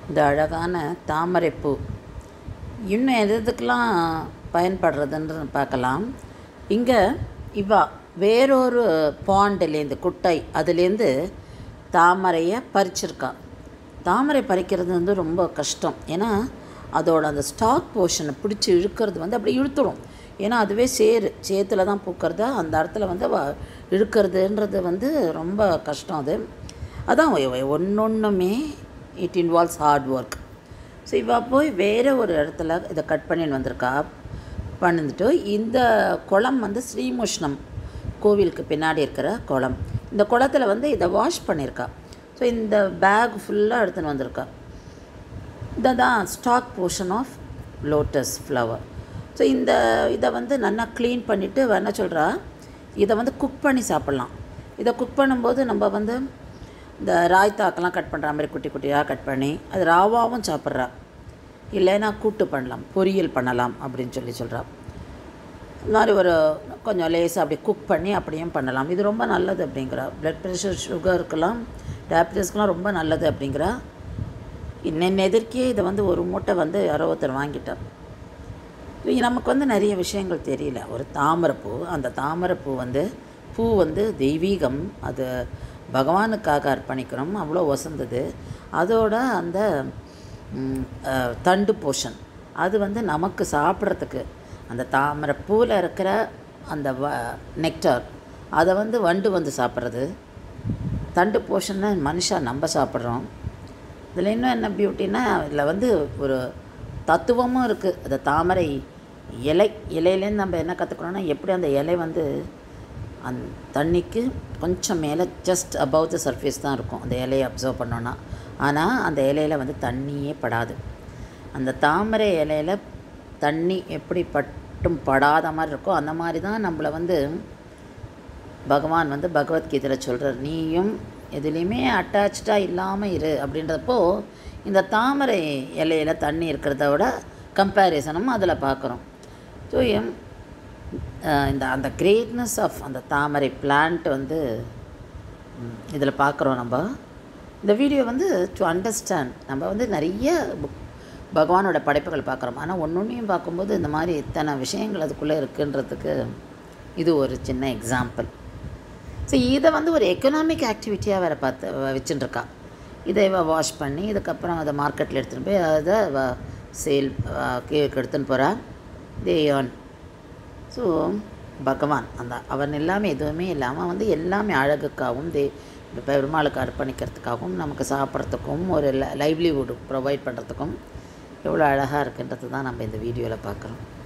இந்த அழகான தாமரைப்பூ இன்னும் எது எதுக்கெல்லாம் பயன்படுறதுன்னு பார்க்கலாம் இங்கே இவா வேறொரு பாண்டுலேருந்து குட்டை அதுலேருந்து தாமரையை பறிச்சிருக்கா தாமரை பறிக்கிறது வந்து ரொம்ப கஷ்டம் ஏன்னா அதோட அந்த ஸ்டாக் போர்ஷனை பிடிச்சி இழுக்கிறது வந்து அப்படி இழுத்துடும் ஏன்னா அதுவே சேரு சேத்துல தான் பூக்கிறதா அந்த இடத்துல வந்து அவ இழுக்கிறதுன்றது வந்து ரொம்ப கஷ்டம் அது அதான் ஒன்று ஒன்றுமே it involves hard work so இவ போய் வேறு ஒரு இடத்துல இதை கட் பண்ணின்னு வந்திருக்கா பண்ணிட்டு இந்த குளம் வந்து ஸ்ரீமுஷ்ணம் கோவிலுக்கு பின்னாடி இருக்கிற குளம் இந்த குளத்தில் வந்து இதை வாஷ் பண்ணியிருக்கா ஸோ இந்த பேக் ஃபுல்லாக எடுத்துன்னு வந்திருக்கா இதை தான் stock portion of lotus flower so இந்த இதை வந்து நல்லா க்ளீன் பண்ணிவிட்டு என்ன சொல்கிறா இதை வந்து குக் பண்ணி சாப்பிட்லாம் இதை குக் பண்ணும்போது நம்ம வந்து இந்த ராய்த்தாக்கெல்லாம் கட் பண்ணுற மாதிரி குட்டி குட்டியாக கட் பண்ணி அது ராவாவும் சாப்பிட்றா இல்லைன்னா கூட்டு பண்ணலாம் பொரியல் பண்ணலாம் அப்படின்னு சொல்லி சொல்கிறா இந்த மாதிரி ஒரு கொஞ்சம் லேசாக அப்படி குக் பண்ணி அப்படியும் பண்ணலாம் இது ரொம்ப நல்லது அப்படிங்கிறா ப்ளட் ப்ரெஷர் சுகருக்கெல்லாம் டயபிட்டிஸ்க்கெலாம் ரொம்ப நல்லது அப்படிங்கிறா இன்னென்ன எதிர்க்கே இதை வந்து ஒரு மூட்டை வந்து யாரோ ஒருத்தர் வாங்கிட்டார் இது நமக்கு வந்து நிறைய விஷயங்கள் தெரியல ஒரு தாமரைப்பூ அந்த தாமரைப்பூ வந்து பூ வந்து தெய்வீகம் அது பகவானுக்காக அர்ப்பணிக்கிறோம் அவ்வளோ வசந்தது அதோட அந்த ம், அஹ், தண்டு போஷன் அது வந்து நமக்கு சாப்பிட்றதுக்கு அந்த தாமரை பூவில் இருக்கிற அந்த வ நெக்டார் அதை வந்து வண்டு வந்து சாப்பிட்றது தண்டு போஷன்னு மனுஷா நம்ம சாப்பிட்றோம் இதில் இன்னும் என்ன பியூட்டின்னா இதில் வந்து ஒரு தத்துவமும் இருக்குது அந்த தாமரை இலை இலையிலேருந்து நம்ம என்ன கற்றுக்கணும்னா எப்படி அந்த இலை வந்து அந் தண்ணிக்கு கொஞ்சம் மேலே ஜஸ்ட் அபவ் த சர்ஃபேஸ் தான் இருக்கும் அந்த இலையை அப்சர்வ் பண்ணோன்னா ஆனால் அந்த இலையில வந்து தண்ணியே படாது அந்த தாமரை இலையில தண்ணி எப்படி பட்டும் படாத மாதிரி இருக்கோ அந்த மாதிரி தான் நம்மளை வந்து பகவான் வந்து பகவத்கீதையில் சொல்கிறார் நீயும் எதுலேயுமே அட்டாச்சாக இல்லாமல் இரு அப்படின்றப்போ இந்த தாமரை இலையில தண்ணி இருக்கிறத விட கம்பேரிசனும் அதில் பார்க்குறோம் ஸோ இந்த அந்த கிரேட்னஸ் ஆஃப் அந்த தாமரை பிளான்ட் வந்து இதில் பார்க்குறோம் நம்ம இந்த வீடியோ வந்து டு அண்டர்ஸ்டாண்ட் நம்ம வந்து நிறைய புக் பகவானோட படைப்புகள் பார்க்குறோம் ஆனால் ஒன்று ஒன்றையும் பார்க்கும்போது இந்த மாதிரி இத்தனை விஷயங்கள் அதுக்குள்ளே இருக்குன்றதுக்கு இது ஒரு சின்ன எக்ஸாம்பிள் ஸோ இதை வந்து ஒரு எக்கனாமிக் ஆக்டிவிட்டியாக வேறு பார்த்து வச்சுட்டுருக்கா இதை இவ வாஷ் பண்ணி இதுக்கப்புறம் அதை மார்க்கெட்டில் எடுத்துகிட்டு போய் அதை அவ சேல் கீழே எடுத்துன்னு போகிறா தே ஏர்ன் ஸோ பகவான் அந்த அவன் இல்லாமல் எதுவுமே இல்லாமல் வந்து எல்லாமே அழகுக்காகவும் தே இப்போ பெருமாளுக்கு அர்ப்பணிக்கிறதுக்காகவும் நமக்கு சாப்பிட்றதுக்கும் ஒரு லைவ்லிஹுட் ப்ரொவைட் பண்ணுறதுக்கும் எவ்வளோ அழகாக இருக்குன்றது தான் நம்ம இந்த வீடியோவில் பார்க்குறோம்